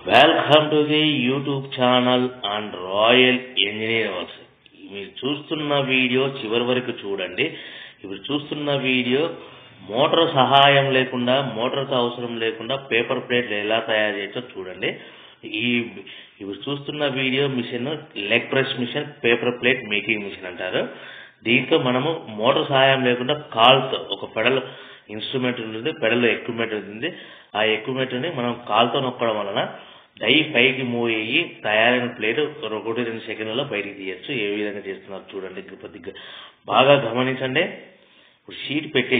welcome to the YouTube channel and royal engineer works మీరు చూస్తున్న video చివరి వరకు చూడండి ఇప్పుడు చూస్తున్న వీడియో మోటార్ సహాయం లేకుండా మోటార్తో అవసరం లేకుండా పేపర్ ప్లేట్లు ఎలా తయారు చేయొచ్చో చూడండి ఈ ఇప్పుడు చూస్తున్న video machine leg press machine paper plate making machine అంటారు దీంతో మనము మోటార్ సహాయం లేకుండా కాల్తో ఒక పెడల్ ఇన్స్ట్రుమెంట్ ఉంటుంది పెడల్ ఎక్విప్మెంట్ ఉంటుంది ఆ ఎక్విప్మెంట్ని మనం కాల్తో నొక్కడం వలన డై పైకి మూవ్ అయ్యి తయారైన ప్లేట్ ఒకటి రెండు సెకండ్లలో బయటికి తీయచ్చు ఏ విధంగా చేస్తున్నారు చూడండి కొద్దిగా బాగా గమనించండి ఇప్పుడు షీట్ పెట్టి